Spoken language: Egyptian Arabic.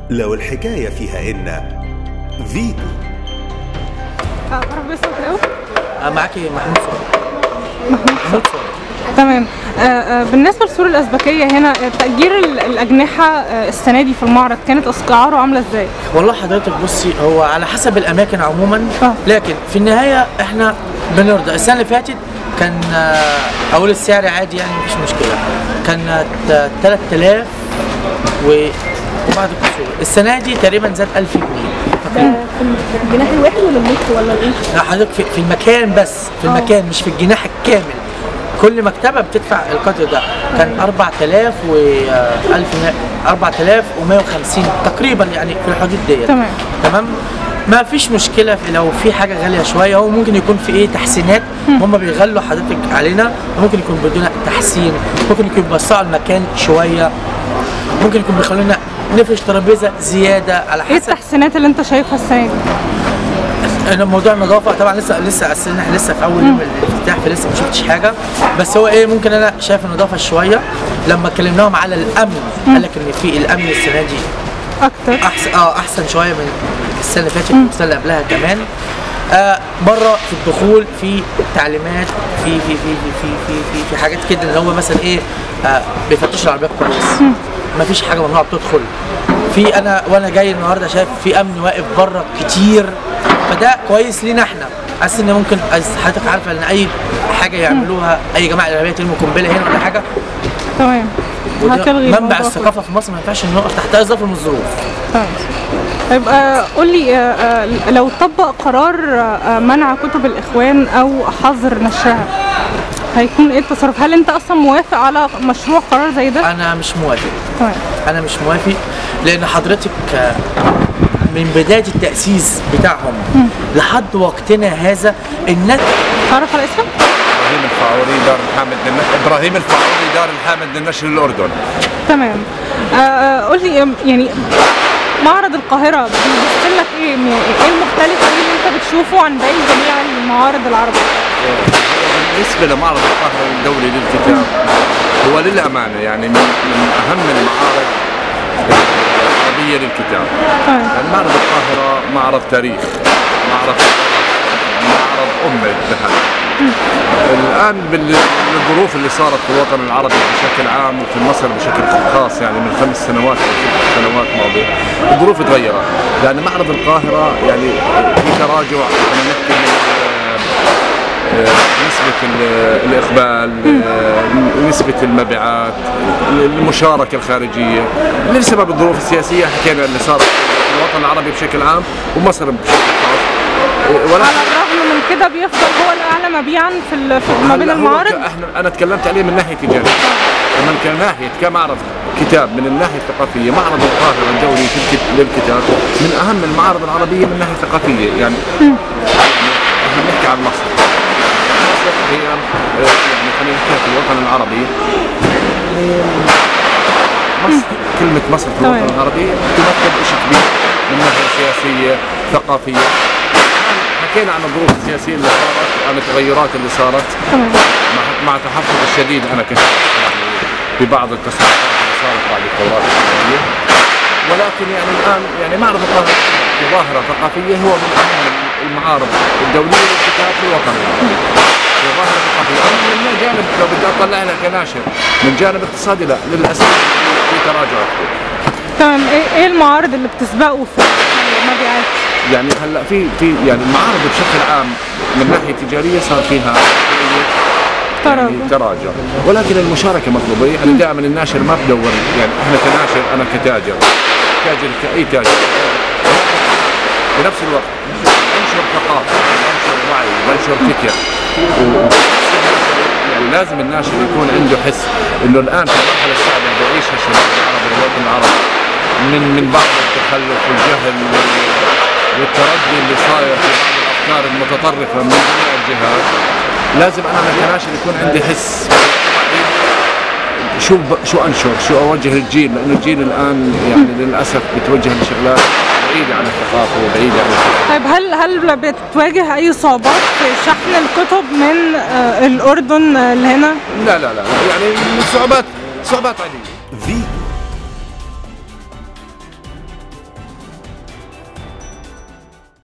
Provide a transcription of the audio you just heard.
لو الحكاية فيها إن فيتو اعرف بس الاول آه، معاكي محمود صالح محمود صالح تمام آه، آه، بالنسبه للسور الازبكيه هنا آه، تاجير ال- الاجنحه آه، السنه دي في المعرض كانت اسعاره عامله ازاي والله حضرتك بصي هو على حسب الاماكن عموما آه. لكن في النهايه احنا بنرضى السنه اللي فاتت كان آه، اقول السعر عادي يعني مفيش مشكله كان آه، 3000 و وبعد الكسور السنه دي تقريبا زاد 1000 جنيه الجناح الواحد ولا النص ولا الايه؟ لا حضرتك في, في المكان بس في المكان مش في الجناح الكامل كل مكتبه بتدفع القدر ده كان 4000 و آه، 1000 4150 تقريبا يعني في الحدود ديت تمام. تمام ما فيش مشكله في لو في حاجه غاليه شويه هو ممكن يكون في ايه تحسينات هم بيغلوا حضرتك علينا ممكن يكون بدون تحسين ممكن يكون بيوسعوا المكان شويه ممكن يكون بيخلونا نفرش ترابيزه زياده على ايه حسب التحسينات اللي انت شايفها السنه دي انا موضوع النظافه طبعا لسه لسه أصل احنا لسه في اول يوم الافتتاح فلسه ما شفتش حاجه بس هو ايه ممكن انا شايف النظافه شويه لما كلمناهم على الامن قال لك ان في الامن السنه دي اكتر احسن اه احسن شويه من السنه اللي فاتت والسنه اللي قبلها كمان آه بره في الدخول في تعليمات في في في في في في, في, في حاجات كده اللي هو مثلا ايه آه بيفتشوا العربيات كويس ما فيش حاجه ممنوعه بتدخل في انا وانا جاي النهارده شايف في امن واقف بره كتير فده كويس لينا احنا حاسس ان ممكن أس- حضرتك عارفه ان اي حاجه يعملوها اي جماعه ارهابيه ترموا قنبله هنا ولا حاجه تمام وده هتلغي منبع الموضوع الثقافه في مصر ما ينفعش نقف تحت اي ظرف من الظروف تمام طيب آه، قول لي آه، آه، لو طبق قرار آه، منع كتب الاخوان او حظر نشرها هيكون ايه التصرف هل انت اصلا موافق على مشروع قرار زي ده انا مش موافق تمام انا مش موافق لان حضرتك آه، من بدايه التاسيس بتاعهم لحد وقتنا هذا الناس تعرف على اسمك ابراهيم الفاوري دار الحامد للنشر ابراهيم الفاوري دار الحامد للنشر الاردن تمام آه، آه، قول لي آم، يعني معرض القاهرة بيمثل لك ايه يعني ايه المختلف فيه اللي انت بتشوفه عن باقي جميع المعارض العربية بالنسبه لمعرض القاهره الدولي للكتاب هو للامانه يعني من, من اهم المعارض العربيه للكتاب تمام يعني معرض القاهره معرض تاريخ معرض معرض امه الذهب الان بالظروف اللي صارت في الوطن العربي بشكل عام وفي مصر بشكل خاص يعني من خمس سنوات او ست سنوات ماضيه الظروف تغيرت لان معرض القاهره يعني في تراجع خلينا نحكي من آه، نسبة ال- الإقبال آه، نسبة المبيعات المشاركة الخارجية لسبب الظروف السياسية حكينا اللي صارت في الوطن العربي بشكل عام ومصر بشكل خاص آه، ولكن على الرغم من كده بيفضل هو الاعلى مبيعا في, ال- في ما بين هلا هو المعارض ك- احنا انا تكلمت عليه من ناحيه تجاريه اما كناحيه كمعرض كتاب من الناحيه الثقافيه معرض القاهره الدولي في الكت- للكتاب من اهم المعارض العربيه من الناحيه الثقافيه يعني احنا بنحكي عن مصر مصر هي آه، يعني خلينا نحكي في الوطن العربي مصر كلمة مصر في الوطن تمام. العربي تمثل شيء كبير من ناحية سياسية ثقافية حكينا عن الظروف السياسية اللي صارت عن التغيرات اللي صارت تمام مع مع تحفظ الشديد انا كنت يعني ببعض التصرفات اللي صارت بعد الثورات الاسلاميه ولكن يعني الان يعني معرض القاهره كظاهره ثقافيه هو من اهم المعارض الدوليه للكتاب في الوطن العربي. كظاهره ثقافيه اما من جانب لو بدي اطلع لها كناشر من جانب اقتصادي لا للاسف في تراجع كبير. تمام ايه ايه المعارض اللي بتسبقه في المبيعات يعني هلا في في يعني المعارض بشكل عام من ناحيه تجاريه صار فيها يعني تراجع. تراجع ولكن المشاركه مطلوبه يعني دائما الناشر ما بدور يعني احنا كناشر انا كتاجر تاجر كاي تاجر بنفس الوقت انشر ثقافه انشر وعي بنشر فكر و- يعني لازم الناشر يكون عنده حس انه الان في المرحله الصعبه اللي بيعيشها الشباب العربي والوطن العربي من من بعض التخلف والجهل وال- والتردي اللي صاير في بعض الافكار المتطرفه من جميع الجهات لازم انا كناشر يكون عندي حس شو ب... شو انشر شو اوجه للجيل لانه الجيل الان يعني للاسف بتوجه لشغلات بعيده عن الثقافه وبعيده عن الفكر. طيب هل هل بتواجه اي صعوبات في شحن الكتب من آه، الاردن آه، لهنا لا لا لا يعني صعوبات صعوبات عاديه